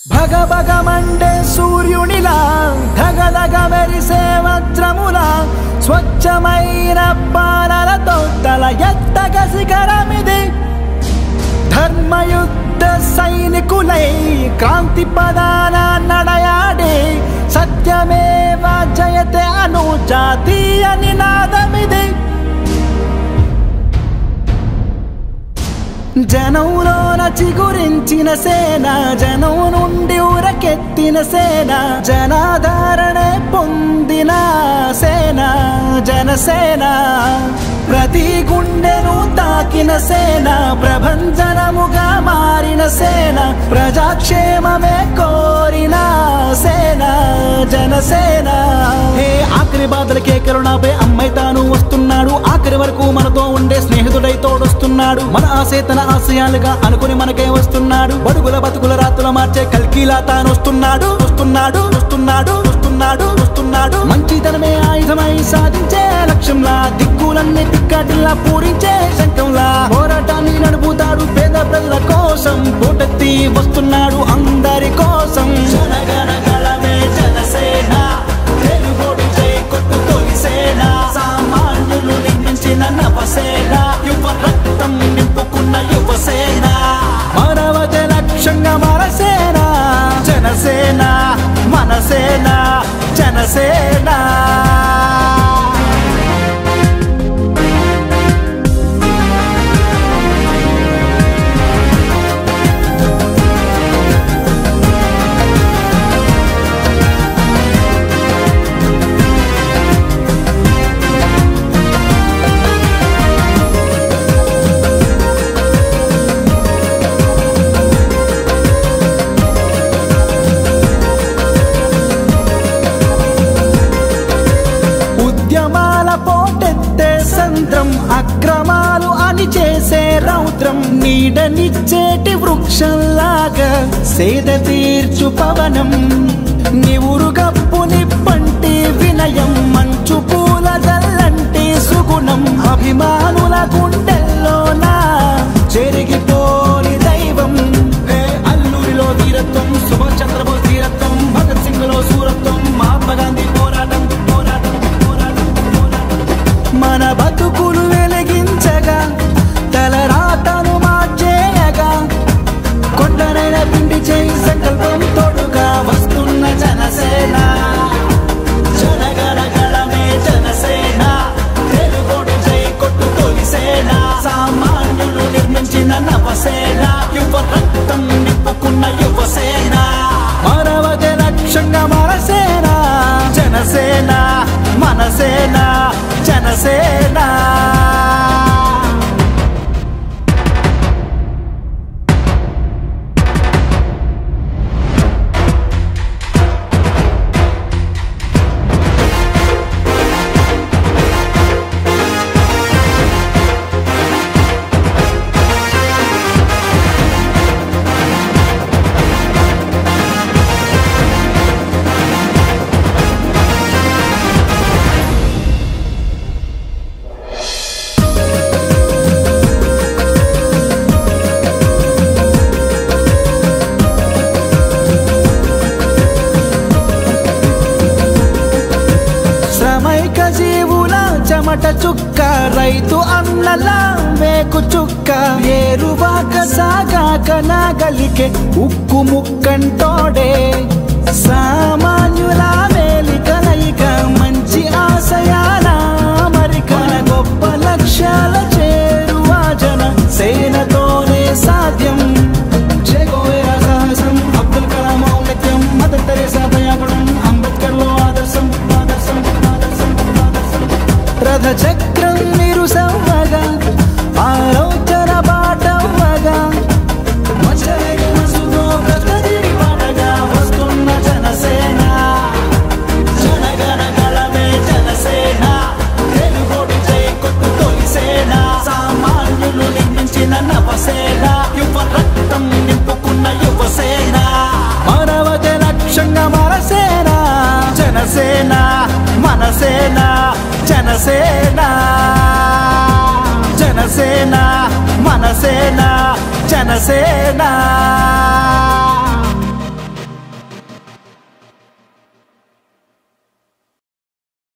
భగభగమండే సూర్యునిలా ధగధగ మెరిసే వజ్రములా స్వచ్ఛమైన పాలనతో తల ఎత్తగ శిఖరమిది ధర్మయుద్ధ సైనికులై క్రాంతి పదాన నడయాడే సత్యమేవ జయతే అను జాతీయ నినాదమిది జనంలోన చిగురించిన సేన జనం నుండి ఊరకెత్తిన సేన జనాధారణే పొందిన సేన జనసేన ప్రతి గుండెను తాకిన సేన ప్రభంజనముగా మారిన సేన ప్రజాక్షేమమే కోరిన సేన జనసేన హే ఆఖరి బాధలకే కరుణాపై అమ్మాయి తాను వస్తున్నాడు ఆఖరి వరకు మనతో ఉండే స్నేహితుడై తోడొస్తున్నాడు మన ఆశే తన ఆశయాలుగా అనుకుని మనకే వస్తున్నాడు బడుగుల బతుకుల రాత్రుల మార్చే కల్కీలా తాను వస్తున్నాడు వస్తున్నాడు వస్తున్నాడు వస్తున్నాడు వస్తున్నాడు మంచితనమే ఆయుధమై సాధించే లక్ష్యంలా దిక్కులన్నీ తిక్కటిల్లా పూరించే శంఖంలా పోరాటాన్ని నడుపుతాడు పేద ప్రజల కోసం పోటెత్తి వస్తున్నాడు అందరి కోసం జనగణగణమే జనసేన తెలుగోడు జై కొట్టు తొలిసేన సామాన్యులు నిర్మించిన నవసేన యువ రక్తం నింపుకున్న యువసేన మానవత లక్ష్యంగా మనసేన జనసేన మనసేన జనసేన ఉద్యమాల పోటెత్తే సంద్రం అక్రమాలు అని చేసే రౌద్రం నీడనిచ్చేటి వృక్షంలాగా సేద తీర్చు పవనం నివురు గప్పు నిప్పంటి వినయం మంచు పూల జల్లంటి సుగుణం అభిమానుల గుండెల్లోనా చెరిగిపోని దైవం ఏ అల్లూరిలో వీరత్వం సుభాష్ చంద్రబోస్ ధీరత్వం భగత్ సింగ్ లో సూరత్వం మహాత్మా గాంధీ పోరాటం పోరాటం పోరాటం పోరాటం మన బతుకులు వెలిగించగా తలరాతను మార్చేయగా కొండనైన పిండి చేయి సంకల్పం తోడుగా వస్తున్న జనసేన జనగణగణమే జనసేన తెలుగోడు జై కొట్టు తొలిసేన సామాన్యులు నిర్మించిన నవసేన యువ రక్తం నింపుకున్న యువసేన మానవతే లక్ష్యంగా మనసేన జనసేన మనసేన జనసేన శ్రమైక జీవుల చెమట చుక్క రైతు అన్నల వేకు చుక్క ఏరువాక సాగాక నాగలికే ఉక్కు ముక్కంటోడే సామాన్యుల మేలి కలయిక మంచి ఆశయాల అమరిక మన గొప్ప లక్ష్యాల చేరువా జన సేనతోనే సాధ్యం చెగోవేరా సాహసం అబ్దుల్ కలాం ఔన్నత్యం మదర్ తెరేసా దయాగుణం అంబేద్కర్ లో ఆదర్శం ఆదర్శం ఆదర్శం ఆదర్శం రథ చక్రం నిరుసవ్వగా ఆలోచన బాటవ్వగా మచ్చలేని మనసుతో బ్రతకదిరి పాటగా వస్తున్న జనసేన జనగణగణమే జనసేన తెలుగోడు జై కొట్టు తొలిసేన సామాన్యులు నిర్మించిన నవసేన యువ రక్తం నింపుకున్న యువసేన మానవతే లక్ష్యంగా మనసేన జనసేన మనసేన జనసేన జనసేన మనసేన జనసేన